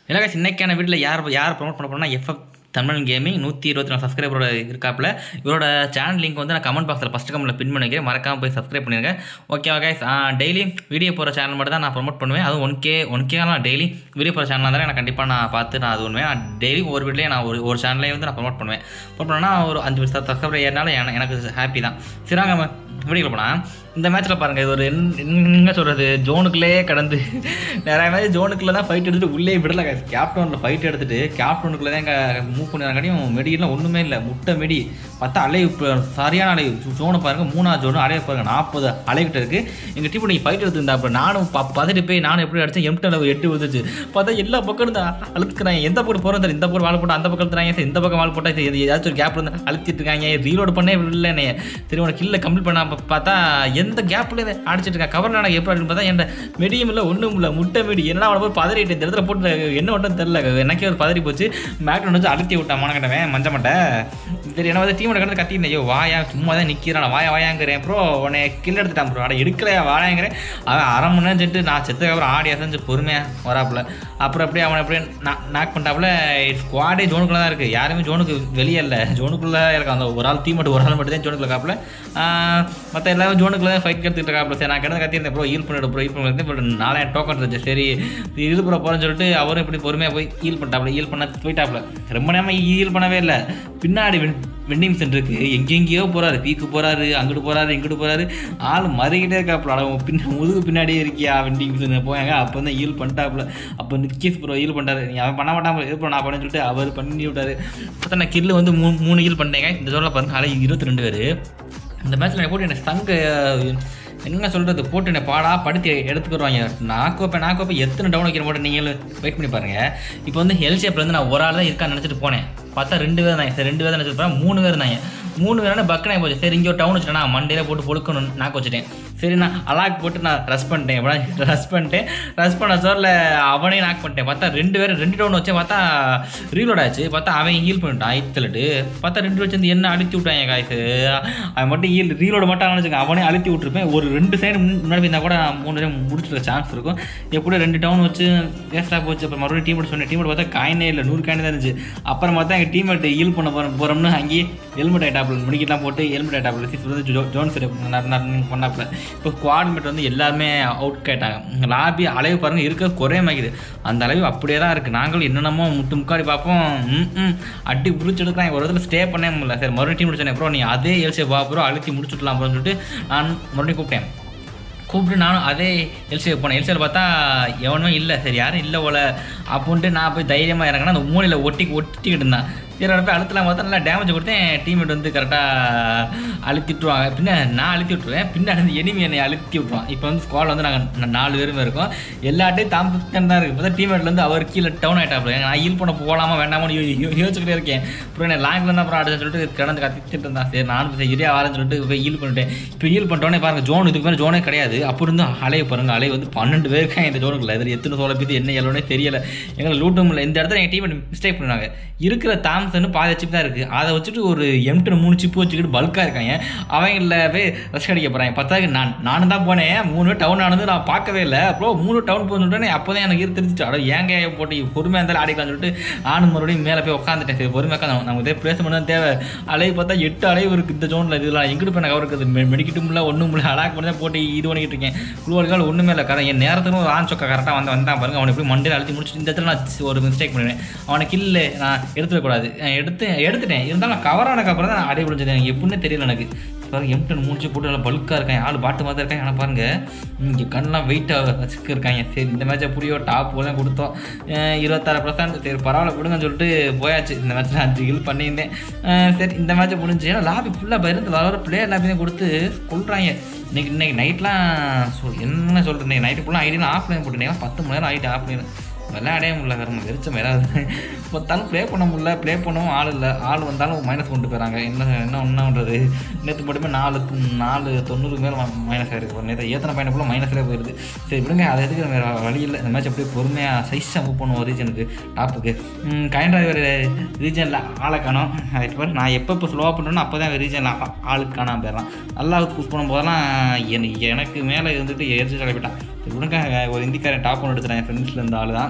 இல்லை guys, இன்னைக்கான வீட்டில் யார் யார் ப்ரொமோட் பண்ண போறோம்னா எஃப்எஃப் தமிழ் கேமிங் நூற்றி இருபத்தி நாலு சப்ஸ்கிரைபரோட இருக்காப்புல இவரோட சேனல் லிங்க் வந்து நான் கமெண்ட் பாக்ஸில் ஃபஸ்ட் கமெண்ட்டில் பின் பண்ணி வைக்கிறேன் மறக்காம போய் சப்ஸ்கிரைப் பண்ணிருங்க ஓகே கைஸ் டெய்லி வீடியோ போகிற சேனல் மட்டும் தான் நான் ப்ரொமோட் பண்ணுவேன் அதுவும் ஒன் கே ஒன் கே நான் டெய்லி வீடியோ போகிற சேனல் தானே நான் கண்டிப்பாக நான் பார்த்து நான் அது பண்ணுவேன் நான் டெய்லி ஒரு வீட்லேயே நான் ஒரு ஒரு சேனல்லே வந்து நான் ப்ரொமோட் பண்ணுவேன் ப்ரொமோட் பண்ணா ஒரு அஞ்சு சப்ஸ்கிரைபர் ஏறினாலும் என- எனக்கு ஹாப்பி தான் சிறாங்க வீடியோ போனால் இந்த மேட்ச்சில் பாருங்கள் இது ஒரு என்ன சொல்கிறது ஜோனுக்குள்ளே கடந்து நிறைய மாதிரி ஜோனுக்குள்ளே தான் ஃபைட் எடுத்துட்டு உள்ளே விடல கேப்டனில் ஃபைட் எடுத்துட்டு கேப்டனுக்குள்ளே தான் எங்கள் மூவ் பண்ணினாங்காட்டியும் மெடியெல்லாம் ஒன்றுமே இல்லை முட்டை மெடி பார்த்தா அலை இப்ப சரியான அலை ஜோனை பாருங்கள் மூணாவது ஜோனு அலைய பாருங்க நாற்பது அலைகிட்ட இருக்குது எங்கள் டீம் நீங்கள் ஃபைட் எடுத்துருந்தா அப்புறம் நானும் ப பதறி போய் நானும் எப்படி அடிச்சேன் எம்டி அளவு எட்டு வந்துச்சு பார்த்தா எல்லா பக்கம் இருந்து அழுத்துக்கிறாங்க எந்த பக்கம் போகிறோம் தெரியும் இந்த பக்கம் வாழ போட்டா அந்த பக்கம் அழுத்துறாங்க சரி இந்த பக்கம் வாழ போட்டா சரி இது ஏதாச்சும் ஒரு கேப் இருந்து அழுத்திட்டு இருக்காங்க ரீலோட் பண்ணே இல்லை என்னைய சரி உனக்கு கில்ல கம்ப்ளீட் பண்ண பார்த்தா எந்த கேப்ல அடிச்சிட்டு இருக்கேன் கவர் நான் எப்படி அப்படின்னு பார்த்தா என் மெடியும் இல்லை ஒன்றும் இல்லை முட்டை மெடி என்ன அவனை போய் பதறிட்டு இந்த இடத்துல போட்டு என்ன ஒன்றும் தெரில எனக்கே ஒரு பதறி போச்சு மேக்டன் வச்சு அழுத்தி விட்டான் மனக்கட்டவன் மஞ்ச மட்டை சரி என்ன வந்து டீமோட கடந்து கத்திருந்தேன் ஐயோ வாயா சும்மா தான் நிற்கிறான் வாயா வாயாங்கிறேன் ப்ரோ உன்னை கில் எடுத்துட்டான் ப்ரோ அட எடுக்கலையா வாயாங்கிறேன் அவன் அரை மணி நேரம் சொல்லிட்டு நான் செத்துக்கு அப்புறம் ஆடி அசைஞ்சு பொறுமையாக வராப்புல அப்புறம் அப்படியே அவனை அப்படியே நாக் பண்ணிட்டாப்புல ஸ்குவாடே ஜோனுக்குள்ளே தான் இருக்குது யாருமே ஜோனுக்கு வெளியே இல்லை ஜோனுக்குள்ளே இருக்க அந்த ஒரு ஆள் டீம் மட்டும் ஒரு ஆள் மட்டும் தான் ஜோனுக்குள்ள காப்புல மற்ற எல்லாரும் ஜோனுக்குள்ளே தான் ஃபைட் எடுத்துக்கிட்டு இருக்காப்புல சரி நான் கிடந்து கத்திருந்தேன் ப்ரோ ஹீல் பண்ணிவிடு ப்ரோ ஹீல் பண்ணிட்டு பட் நாலாயிரம் டோக்கன் இருந்துச்சு சரி இது ப்ரோ போகிறேன்னு சொல்லிட்டு அவரும் இப்படி பொறுமையாக போய் ஹீல் பண்ணிட்டாப்புல ஹீல் பண்ண போயிட்டாப்புல ரொம்ப நேரமாக ஹீல் பண்ணவே இல்லை பின்னாடி வெண்டிங் சென்டர் இருக்கு எங்கெங்கேயோ போறாரு பீக்கு போறாரு அங்கிட்டு போறாரு இங்கிட்டு போறாரு ஆள் மறைக்கிட்டே இருக்காப்புல அவன் பின்ன முதுகு பின்னாடியே இருக்கியா வெண்டிங் சென்டர் போயாங்க அப்போ தான் ஹீல் பண்ணிட்டாப்புல அப்போ நிக்கேஸ் ப்ரோ ஹீல் பண்ணிட்டாரு நீ அவன் பண்ண மாட்டான் இது பண்ண நான் பண்ணு சொல்லிட்டு அவர் பண்ணி விட்டாரு பார்த்தா நான் கில்லு வந்து மூணு மூணு ஹீல் பண்ணிட்டேங்க இந்த ஜோனில் பாருங்க அலை இருபத்தி ரெண்டு பேர் இந்த மேட்ச்சில் போட்டு எனக்கு சங்க என்ன சொல்கிறது போட்டு என்னை பாடா படுத்தி எடுத்துக்கிடுவாங்க நாக்கு வைப்பேன் நாக்கு வைப்பேன் எத்தனை டவுன் வைக்கிற போட்டு நீங்களும் வெயிட் பண்ணி பாருங்கள் இப்போ வந்து ஹெல் ஷேப்லேருந்து நான் ஒரு ஆள் தான் இருக்கான்னு நினச்சிட்டு போனேன் பார்த்தா ரெண்டு பேர் தான் சரி ரெண்டு பேர் தான் நினச்சிட்டு போனேன் மூணு பேர் தான் மூணு பேரான பக்கனாக போச்சு சரி இங்கே ஒரு டவுன் வச்சுட்டேன் நான் மண்டையில் போட்டு பொழுக்கணும் நாக்கு வச்சுட்டேன் சரி நான் அலாக் போட்டு நான் ரஷ் பண்ணிட்டேன் எப்படா ரஷ் பண்ணிட்டேன் ரஷ் பண்ண சோரில் அவனையும் நாக் பண்ணிட்டேன் பார்த்தா ரெண்டு பேரும் ரெண்டு டவுன் வச்சேன் பார்த்தா ரீலோட் ஆச்சு பார்த்தா அவன் ஹீல் பண்ணிட்டான் ஐத்தலட்டு பார்த்தா ரெண்டு வச்சு வந்து என்ன அழுத்தி விட்டாங்க காய்ஸ் அவன் மட்டும் ஹீல் ரீலோட மட்டும் நினச்சிக்க அவனே அழுத்தி விட்டுருப்பேன் ஒரு ரெண்டு சைடு முன்னாடி இருந்தால் கூட நான் மூணு நேரம் முடிச்சிருக்க சான்ஸ் இருக்கும் எப்படி ரெண்டு டவுன் வச்சு வேஸ்ட்டாக போச்சு அப்புறம் மறுபடியும் டீம் சொன்னேன் டீம் பார்த்தா காயினே இல்லை நூறு காயின் தான் இருந்துச்சு அப்புறம் பார்த்தா எங்கள் டீம்மேட் ஹீல் பண்ண போகிறோம் போகிறோம்னு அங்கேயே ஹெல்மெட் ஐட்டாப்பில் முடிக்கலாம் போட்டு ஹெல்மெட் ஐட்டாப்பில் சிக்ஸ் வந்து ஜோ ஜோன் சரி பண்ணாப்புல இப்போ ஸ்குவாட் மேட் வந்து எல்லாருமே அவுட் கேட்டாங்க லாபி அளவு பாருங்க இருக்க குறைய மாக்குது அந்த அளவு அப்படியே தான் இருக்குது நாங்களும் என்னென்னமோ முட்டு முக்காடி பார்ப்போம் ம், ம் அடி பிடிச்சி எடுக்கிறாங்க ஒரு இடத்துல ஸ்டே பண்ணவே முடியல சரி மறுபடியும் டீம் முடிச்சேன் ப்ரோ நீ அதே எல்சியை வா ப்ரோ அழுத்தி முடிச்சுடலாம் ப்ரோன்னு சொல்லிட்டு நான் மறுபடியும் கூப்பிட்டேன் கூப்பிட்டு நானும் அதே எல்சியை போனேன் எல்சியில் பார்த்தா எவனுமே இல்லை சரி யாரும் இல்லை போல அப்படின்ட்டு நான் போய் தைரியமாக இறங்கினா அந்த மூலையில் ஒட்டி ஒட்டிக்கிட்டு இருந்தான் சரி அவனை போய் அழுத்தலாம் பார்த்தா நல்லா டேமேஜ் கொடுத்தேன் டீம்மேட் வந்து கரெக்டாக அழுத்தி விட்ருவாங்க பின்ன நான் அழுத்தி விட்ருவேன் பின்னாடி வந்து எனிமி என்னை அழுத்தி விட்ருவான் இப்போ வந்து ஸ்குவாட் வந்து நாங்கள் நாலு பேருமே இருக்கோம் எல்லாட்டையும் தாம்பிக்கன் தான் இருக்குது இப்போ தான் டீம்மேட்லேருந்து அவர் கீழே டவுன் ஆகிட்டாப்ல நான் ஹீல் பண்ண போகலாமா வேண்டாமான்னு யோ- யோ- யோசிச்சுக்கிட்டே இருக்கேன் அப்புறம் நான் லாங்கில் இருந்தால் அப்புறம் அடிச்சு சொல்லிட்டு கடந்து கத்திட்டு இருந்தான் சரி நானும் சரி இரியா வரேன்னு சொல்லிட்டு போய் ஹீல் பண்ணிட்டேன் இப்போ ஹீல் பண்ணிட்டோன்னே பாருங்க ஜோன் இதுக்கு மேலே ஜோனே கிடையாது அப்போ இருந்து அலைய பாருங்க அலை வந்து பன்னெண்டு பேர் இருக்காங்க இந்த ஜோனுக்குள்ள இதில் எத்தனை சோழ பீஸ் என்ன எல்லோனே தெரியல எங்களை லூட்டும் இல்லை இந்த இடத்துல எங்கள் டீம் மிஸ்டேக் பண்ணுவாங்க இருக்கிற தாம்சன் பாதி சிப் தான் இருக்குது அதை வச்சுட்டு ஒரு எம்ட்டு மூணு சிப்பு வச்சுக்கிட்டு பல்காக இருக்காங்க அவங்கள போய் ரஷ் அடிக்க போகிறாங்க பத்தாக்கு நான் நானும் தான் போனேன் மூணு டவுன் ஆனது நான் பார்க்கவே இல்லை அப்புறம் மூணு டவுன் போய் சொல்லிட்டு அப்போ தான் எனக்கு இரு தெரிஞ்சிச்சு அட ஏங்க போட்டு பொறுமையாக இருந்தாலும் ஆடிக்கலாம்னு சொல்லிட்டு நானும் மறுபடியும் மேலே போய் உட்காந்துட்டேன் சரி பொறுமையாக உட்காந்து நமக்கு இதே பேச மட்டும் தேவை அலைவு பார்த்தா எட்டு அலைவு இருக்குது இந்த ஜோனில் இதெல்லாம் எங்கிட்டு போய் கவர் இருக்குது மெடிக்கிட்டும் இல்லை ஒன்றும் இல்லை அலாக் பண்ணி தான் போட்டு இது பண்ணிக்கிட்டு இருக்கேன் குழுவாளிகள் ஒன்றுமே இல்லை கரெக்ட் என் நேரத்துக்கு ஒரு ஆன் சொக்கா கரெக்டாக வந்து வந்தான் பாருங்க அவனை எப்படி மண்டையில் அழுத்தி முடிச்சுட்டு இந்த இடத்துல நான் ஒரு மிஸ்டேக் பண்ணிடுவேன் அவனை கில்லு நான் எடுத்துடக்கூடாது அஹ் எடுத்து எடுத்துட்டேன் இருந்தாலும் கவர் ஆனதுக்கு அப்புறம் தான் நான் அடைய முடிஞ்சது எனக்கு எப்படின்னு தெரியல எனக்கு பாருங்க எம்டன் முடிச்சு போட்டு நல்லா பல்காக இருக்காங்க ஆள் பாட்டு மாதிரி இருக்காங்க ஆனால் பாருங்க இங்கே கண்ணெலாம் வெயிட்டாக வச்சுக்க இருக்காங்க சரி இந்த மேட்சை புரியோ டாப் எல்லாம் கொடுத்தோம் அஹ் இருபத்தாறு பர்சன்ட் சரி பரவாயில்ல கொடுங்கன்னு சொல்லிட்டு போயாச்சு இந்த மேட்ச்சில் அஞ்சு கில் பண்ணியிருந்தேன் அஹ் சரி இந்த மேட்சை முடிஞ்சு ஏன்னா லாபி ஃபுல்லாக பயந்து வர பிளேயர் லாபி தான் கொடுத்து கொள்றாங்க இன்னைக்கு இன்னைக்கு நைட்லாம் சொல் என்ன சொல்கிறது இன்னைக்கு நைட்டு ஃபுல்லாக ஐடியில் ஆஃப்லைன் போட்டுட்டேன் பத்து மணி நேரம் ஆகிட்டு ஆஃப்லைன் விளையாடவே முடியல கரும வெறிச்சம் வராது பார்த்தாலும் ப்ளே பண்ண முடியல ப்ளே பண்ணவும் ஆள் இல்லை ஆள் வந்தாலும் மைனஸ் கொண்டு போயிறாங்க என்ன என்ன என்ன பண்ணுறது நேற்று மட்டுமே நாலு நாலு தொண்ணூறுக்கு மேலே மைனஸ் ஆயிருக்கு நேற்று ஏத்தனை பையனை போல மைனஸ்லேயே போயிடுது சரி விடுங்க அதை எதுக்கு வேறு வழி இல்லை இந்த மேட்ச் அப்படியே பொறுமையாக சைஸாக மூவ் பண்ணுவோம் ரீஜனுக்கு டாப்புக்கு கைண்டா ஒரு ரீஜனில் ஆளை காணோம் அதுக்கு பிறகு நான் எப்போ இப்போ ஸ்லோவாக பண்ணுறேனோ அப்போ தான் ரீஜனில் ஆளுக்கு காணாமல் போயிடலாம் அல்லாஹ் புஷ் பண்ணும்போதெல்லாம் எனக்கு எனக்கு மேலே இருந்துட்டு எரிச்சு கிளப்பிட்டான் சரி விடுங்க ஒரு இந்திக்காரன் டாப் ஒன்று எடுத்துட்டேன் என் ஃப்ரெண்ட்ஸில் இருந்த ஆள் தான்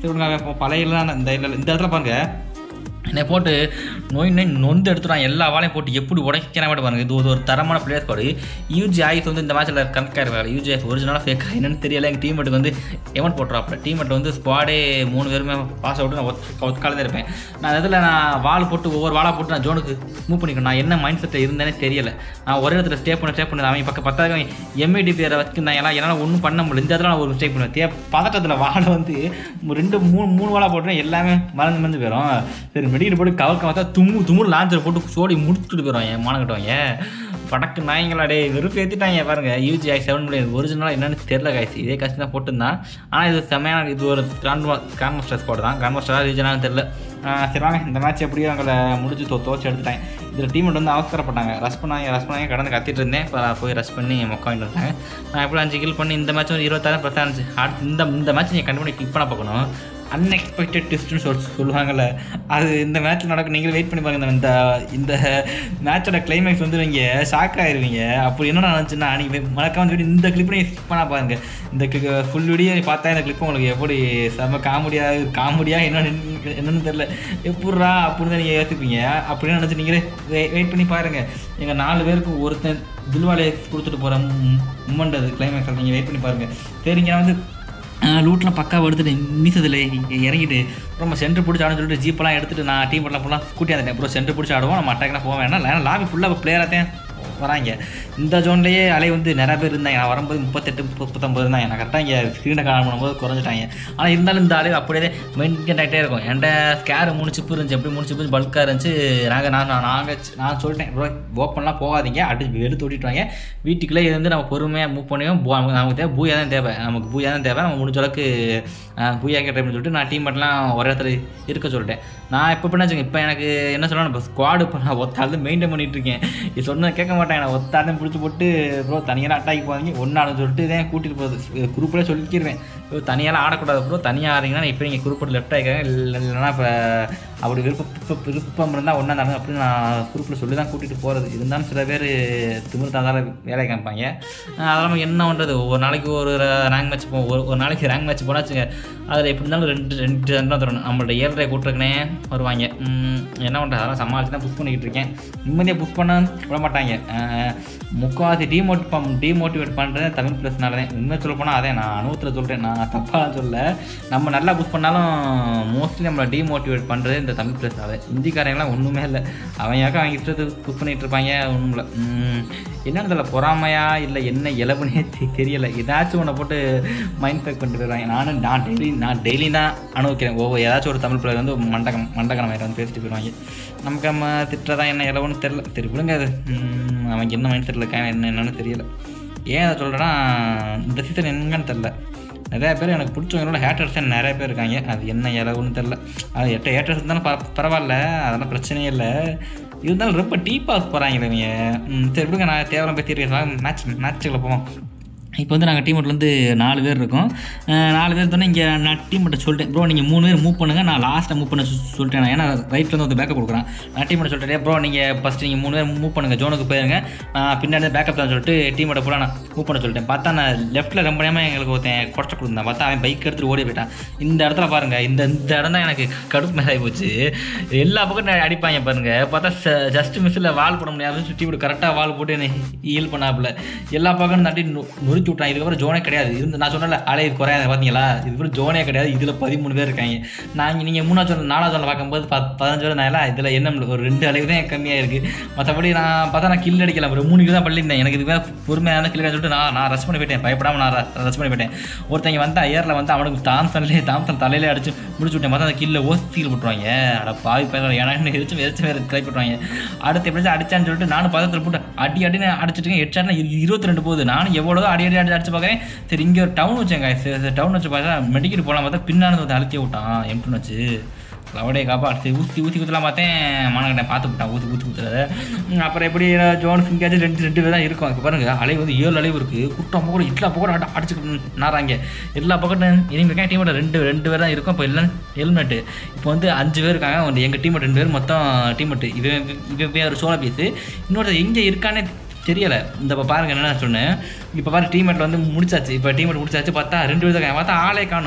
இவங்க பழையலாம் இந்த இல்ல- இந்த இடத்துல பாருங்க என்னை போட்டு நோய் நோய் நொந்து எடுத்துட்டான் எல்லா வாழையும் போட்டு எப்படி உடைக்கிற மாதிரி பாருங்க இது ஒரு ஒரு தரமான பிளேயர் ஸ்குவாடு யூஜி ஆயிஸ் வந்து இந்த மேட்ச்சில் கணக்காக இருக்காரு யூஜி ஆயிஸ் ஒரிஜினலாக ஃபேக் என்னன்னு தெரியல எங்கள் டீமெட்டுக்கு வந்து எவன் போட்டுறாப்புல டீமெட் வந்து ஸ்குவாடே மூணு பேருமே பாஸ் அவுட்டு நான் ஒத்த ஒத்துக்கால தான் இருப்பேன் நான் இதில் நான் வால் போட்டு ஒவ்வொரு வாழை போட்டு நான் ஜோனுக்கு மூவ் பண்ணிக்கணும் நான் என்ன மைண்ட் செட்டில் இருந்தேனே தெரியல நான் ஒரே இடத்துல ஸ்டே பண்ண ஸ்டே பண்ணி அவன் பக்கம் பத்தாவது எம்ஐடி பேரை வச்சுருந்தாங்க எல்லாம் என்னால் ஒன்றும் பண்ண முடியல இந்த இடத்துல நான் ஒரு மிஸ்டேக் பண்ணுவேன் தே பதட்டத்தில் வாழை வந்து ரெண்டு மூணு மூணு வாழை போட்டேன் எல்லாமே மறந்து மறந்து போயிடும் சரி மெடிக்கல் போட்டு கவக்க பார்த்தா தும்மு தும்மு லாஞ்சர் போட்டு சோடி முடிச்சுட்டு போயிடும் என் மானக்கிட்டவங்க படக்கு நாய்ங்களா டே வெறுப்பு ஏற்றிட்டாங்க பாருங்க யூஜி ஐ செவன் மில்லியன் ஒரிஜினலாக என்னன்னு தெரில காய்ச்சி இதே காசு தான் போட்டிருந்தான் ஆனால் இது செம்மையான இது ஒரு கிராண்ட் கிராண்ட் மாஸ்டர் ஸ்குவாட் தான் கிராண்ட் மாஸ்டராக ரீஜனாக தெரில சரி வாங்க இந்த மேட்ச் எப்படியோ அவங்கள முடிச்சு தோ தோச்சு எடுத்துட்டாங்க இதில் டீம் வந்து அவசரப்பட்டாங்க ரஷ் பண்ணாங்க ரஷ் பண்ணாங்க கடந்து கத்திட்டு இருந்தேன் இப்போ போய் ரஷ் பண்ணி மொக்காயிட்டு இருந்தாங்க நான் எப்படி அஞ்சு கில் பண்ணி இந்த மேட்ச் ஒரு இருபத்தாயிரம் ப்ளஸ் இருந்துச்சு அடுத்து இந்த இந்த மேட்ச் நீங்கள் கண்டிப்பாக கிளிக் பண்ண பார்க்கணும் அன்எக்ஸ்பெக்டட் ட்விஸ்ட்னு சொல் சொல்லுவாங்கல்ல அது இந்த மேட்ச் நடக்கும் நீங்களும் வெயிட் பண்ணி பாருங்க இந்த இந்த மேட்சோட கிளைமேக்ஸ் வந்து நீங்கள் ஷாக் ஆயிருவீங்க அப்படி என்ன நினச்சுன்னா நீங்கள் மறக்காம சொல்லி இந்த கிளிப் நீங்கள் ஸ்கிப் பண்ணா பாருங்க இந்த ஃபுல் வீடியோ பார்த்தா இந்த கிளிப் உங்களுக்கு எப்படி செம்ம காமெடியாக காமெடியாக என்னன்னு என்னன்னு தெரியல எப்பட்றா அப்படின்னு நீங்கள் யோசிப்பீங்க அப்படின்னு நினச்சி நீங்களே வெயிட் பண்ணி பாருங்கள் எங்கள் நாலு பேருக்கு ஒருத்தன் தில்வாலே கொடுத்துட்டு போகிற மூமெண்ட் அது கிளைமேக்ஸ் நீங்கள் வெயிட் பண்ணி பாருங்கள் சரிங்க நான் வந்து லூட்லாம் பக்காவாக எடுத்துட்டு மீசதில் இறங்கிட்டு அப்புறம் நம்ம சென்டர் பிடிச்சி ஆடுன்னு சொல்லிட்டு ஜீப்பெல்லாம் எடுத்துட்டு நான் டீம் எல்லாம் ஃபுல்லாக ஸ்கூட்டி வந்துட்டேன் அப்புறம் சென்டர் பிடிச்சி ஆடுவோம் நம்ம அட்டாக்லாம் போக வேணாம் ஏன்னா லாபி ஃபுல்லாக பிளேயராக தான் வராங்க இந்த ஜோன்லேயே அலை வந்து நிறைய பேர் இருந்தாங்க நான் வரும்போது முப்பத்தெட்டு முப்பத்தொம்பது இருந்தாங்க நான் கரெக்டாக இங்கே ஸ்க்ரீனை கால் பண்ணும்போது குறைஞ்சிட்டாங்க ஆனால் இருந்தாலும் இந்த அலை அப்படியே மெயின்டைன் ஆகிட்டே இருக்கும் என்கிட்ட ஸ்கேர் மூணு சிப்பு இருந்துச்சு எப்படி மூணு சிப்பு பல்காக இருந்துச்சு நாங்கள் நான் நான் நாங்கள் நான் சொல்லிட்டேன் ப்ரோ ஓப்பன்லாம் போகாதீங்க அடி எடுத்து ஓட்டிட்டுவாங்க வீட்டுக்குள்ளே இருந்து நம்ம பொறுமையாக மூவ் பண்ணுவோம் பூ- நமக்கு நமக்கு தேவை பூயா தான் தேவை நமக்கு பூயா தான் தேவை நம்ம முடிஞ்ச அளவுக்கு பூயா கேட்டேன்னு சொல்லிட்டு நான் டீம் மட்டும்லாம் ஒரே இடத்துல இருக்க சொல்லிட்டேன் நான் இப்போ பண்ண வச்சுங்க இப்போ எனக்கு என்ன சொல்லணும் இப்போ ஸ்குவாடு இப்போ நான் ஒத்தாலும் மெயின்டைன் பண்ணிட்டு இருக்கேன் இது சொன்ன கேட்க மாட்டேன் நான் ஒத்தாலும் பிடிச்சி போட்டு ப்ரோ தனியாக அட்டாக்கி போவாங்க ஒன்றாலும் சொல்லிட்டு தான் கூட்டிகிட்டு போகுது குரூப்பில் சொல்லிக்கிடுவேன் ப்ரோ தனியாலாம் ஆடக்கூடாது ப்ரோ தனியாக ஆடுறீங்கன்னா இப்போ நீங்கள் குரூப்பில் லெஃப்ட் ஆகிக்காங்க இல்லை இல்லைன்னா இப்போ அப்படி விருப்பம் விருப்பம் விருப்பம் இருந்தால் ஒன்றா நடந்து அப்படின்னு நான் குரூப்பில் சொல்லி தான் கூட்டிகிட்டு போகிறது இருந்தாலும் சில பேர் திமிர் தாதால வேலை காமிப்பாங்க அஹ் அதெல்லாம் என்ன பண்ணுறது ஒவ்வொரு நாளைக்கு ஒரு ரேங்க் மேட்ச் போ ஒரு ஒரு நாளைக்கு ரேங்க் மேட்ச் போனால் வச்சுங்க அதில் எப்படி இருந்தாலும் ரெண்டு ரெண்டு ரன் தான் தரணும் நம்மள்ட்ட ஏழரை கூட்டுருக்குனே வருவாங்க உம், என்ன பண்ணுறது அதெல்லாம் சமாளித்து தான் புஷ் பண்ணிக்கிட்டு இருக்கேன் நிம்மதியாக புஷ் பண்ண விட மாட்டாங்க அஹ் முக்கால்வாசி டிமோட் பம் டிமோட்டிவேட் பண்ணுறது தமிழ் ப்ளஸ்னால தான் உண்மை சொல்ல போனால் அதே நான் அனுபவத்தில் சொல்கிறேன் நான் தப்பாக சொல்ல நம்ம நல்லா புஷ் பண்ணாலும் மோஸ்ட்லி நம்மளை டிமோட்டிவேட் பண்ணுறது இந்த தமிழ் ப்ளஸ்னால ஹிந்திக்காரங்களாம் ஒன்றுமே இல்லை அவன் யாக்க அவங்க இஷ்டத்துக்கு புஷ் பண்ணிகிட்டு இருப்பாங்க ஒன்றும் இல்லை என்னன்னு தெரியல பொறாமையா இல்லை என்ன இலவுனே தெ- தெரியல ஏதாச்சும் ஒன்றை போட்டு மைண்ட் பேக் பண்ணிட்டு போயிடுவாங்க நானும் நான் டெய்லி நான் டெய்லி தான் அனுபவிக்கிறேன் ஒவ்வொரு ஏதாச்சும் ஒரு தமிழ் பிள்ளை வந்து மண்டகம் மண்டகனம் ஆயிட்டு வந்து பேசிட்டு போயிடுவாங்க நமக்கு நம்ம திட்டுறதா என்ன இலவுன்னு தெரில சரி விடுங்க அது உம், அவனுக்கு என்ன மைண்ட் செட்டில் இருக்காங்க என்ன என்னன்னு தெரியல ஏன் அதை சொல்கிறேன்னா இந்த சீசன் என்னன்னு தெரில நிறைய பேர் எனக்கு பிடிச்சவங்களோட ஹேட்டர்ஸ் நிறைய பேர் இருக்காங்க அது என்ன இலவுன்னு தெரில அது எட்ட ஹேட்டர்ஸ் இருந்தாலும் பர பரவாயில்ல அதெல்லாம் பிரச்சனையே இல்லை இருந்தாலும் ரொம்ப டீப்பாக போகிறாங்களே இவங்க ம், சரி விடுங்க நான் தேவையான பற்றி மேட்ச் மேட்ச்சுக்குள்ள போவோம் இப்போ வந்து நாங்கள் டீமெட்லேருந்து நாலு பேர் இருக்கோம் அஹ் நாலு பேர் தானே இங்கே நான் டீமெட்டை சொல்லிட்டேன் ப்ரோ நீங்கள் மூணு பேர் மூவ் பண்ணுங்கள் நான் லாஸ்ட்டாக மூவ் பண்ண சொ- சொல்லிட்டேன் நான். ஏன்னா ரைட்லேருந்து வந்து பேக்கப் கொடுக்குறேன் நான் டீமெட்டை சொல்லிட்டேன் ப்ரோ நீங்கள் ஃபஸ்ட்டு நீங்கள் மூணு பேர் மூவ் பண்ணுங்கள் ஜோனுக்கு போயிருங்க நான் பின்னாடி பேக்கப் தான் சொல்லிட்டு டீமெட்டை ஃபுல்லாக நான் மூவ் பண்ண சொல்லிட்டேன் பார்த்தா நான் லெஃப்ட்டில் ரொம்ப நேரமாக எங்களுக்கு ஒருத்தன் குறைச்சி கொடுத்தான் பார்த்தா அவன் பைக் எடுத்துகிட்டு ஓடி போயிட்டான் இந்த இடத்துல பாருங்கள் இந்த இந்த இடம் தான் எனக்கு கடுப்பு மேலே போச்சு எல்லா பக்கம் நான் அடிப்பாங்க பாருங்க பார்த்தா ஜஸ்ட் மிஸ்ஸில் வால் போட முடியாது சுற்றி விட்டு கரெக்டாக வால் போட்டு என்னை ஹீல் பண்ணாப்புல எல்லா பக்கம் தட்டி நொ- நொறுக்கி விட்டான் இதுக்கப்புறம் ஜோனே கிடையாது இருந்து நான் சொன்னல அலை குறையாது பார்த்தீங்களா இதுக்கப்புறம் ஜோனே கிடையாது இதில் பதிமூணு பேர் இருக்காங்க நான் நீங்கள் மூணாவது ஜோன் நாலாவது ஜோனில் பார்க்கும்போது பத் பதினஞ்சு பேர் நான் எல்லாம் இதில் என்ன ஒரு ரெண்டு அளவு தான் கம்மியாக இருக்குது மற்றபடி நான் பார்த்தா நான் கில் அடிக்கலாம் ஒரு மூணு கிலோ தான் பண்ணியிருந்தேன் எனக்கு இதுவே பொறுமையான கில் சொல்லிட்டு நான் நான் ரஷ் பண்ணி போயிட்டேன் பயப்படாமல் நான் ரஷ் பண்ணி போயிட்டேன் ஒருத்தங்க வந்து ஐயரில் வந்து அவனுக்கு தாம்சன்லேயே தாம்சன் தலையிலே அடிச்சு முடிச்சு விட்டேன் மொத்தம் அந்த கில்ல ஓசி கீழ் போட்டுருவாங்க அட பாவி பயிர் எனக்கு எரிச்சு எரிச்சு வேறு ட்ரை பண்ணுவாங்க அடுத்து எப்படி அடிச்சான்னு சொல்லிட்டு நானும் பதத்தில் போட்டு அடி அடின்னு அடிச்சிட்டு ஹெட் ஷாட்னா இருபத்தி ரெண்டு போகுது நானும் எவ்வளோ அடி அடி அடி அடிச்சு பார்க்குறேன் சரி இங்கே ஒரு டவுன் வச்சேங்க டவுன் வச்சு பார்த்தா மெடிக்கல் போகலாம் பார்த்தா பின்னாடி வந்து அழுத்தி விட்டான் எம்டன் வச்சு அவடே காப்பா சரி ஊற்றி ஊற்றி ஊற்றலாம் பார்த்தேன் மானகிட்ட பார்த்து விட்டான் ஊற்றி ஊற்றி ஊற்றுறத அப்புறம் எப்படி ஜோன் ஃபிங்காச்சும் ரெண்டு ரெண்டு பேர் தான் இருக்கும் இப்போ பாருங்க அலை வந்து ஏழு அலைவு இருக்குது கூட்டம் கூட இட்லா பக்கம் அடி அடிச்சுக்கிட்டு நாராங்க எல்லா பக்கத்தும் இனிமேல் டீமோட ரெண்டு ரெண்டு பேர் தான் இருக்கும் இப்போ எல்லாம் ஹெல்மெட்டு இப்போ வந்து அஞ்சு பேர் இருக்காங்க வந்து எங்கள் டீம் ரெண்டு பேர் மொத்தம் டீமெட்டு இவன் இவன் ஒரு சோழ பீஸு இன்னொருத்தர் எங்கே இருக்கானே தெரியலை இந்த இப்போ பாருங்க என்ன நான் சொன்னேன் இப்போ பாரு டீமெட்டில் வந்து முடிச்சாச்சு இப்போ டீமெட் முடிச்சாச்சு பார்த்தா ரெண்டு பேர் தான் இருக்காங்க. பார்த்தா ஆளே காணும்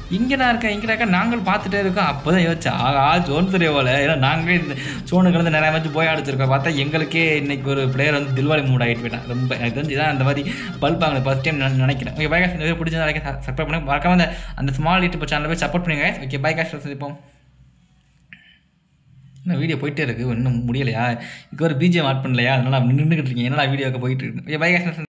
இங்கே நான் இருக்கேன் இங்கே இருக்கேன் நாங்களும் பார்த்துட்டே இருக்கோம் அப்போ தான் யோசிச்சா ஆ ஜோன் சரிய போல ஏன்னா நாங்களே இந்த சோனுக்கு வந்து நிறைய மேட்ச் போய் அடிச்சிருக்கோம் பார்த்தா எங்களுக்கே இன்னைக்கு ஒரு பிளேயர் வந்து தில்வாலி மூட் ஆகிட்டு போயிட்டான் ரொம்ப எனக்கு தெரிஞ்சு தான் அந்த மாதிரி பல்பாங்க ஃபஸ்ட் டைம் நான் நினைக்கிறேன் ஓகே பை காசு இந்த வீடியோ பிடிச்சதா சப்ஸ்கிரைப் பண்ணுங்க மறக்காம அந்த அந்த ஸ்மால் யூடியூப் சேனலை போய் சப்போர்ட் பண்ணுங்க ஓகே பை காசு சந்திப்போம் இன்னும் வீடியோ போயிட்டே இருக்கு இன்னும் முடியலையா இதுக்கு ஒரு பிஜிஎம் ஆட் பண்ணலையா அதனால நின்றுக்கிட்டு இருக்கீங்க என்னடா வீடியோக்கு போயிட்டு இருக்கு ஓகே பை காசு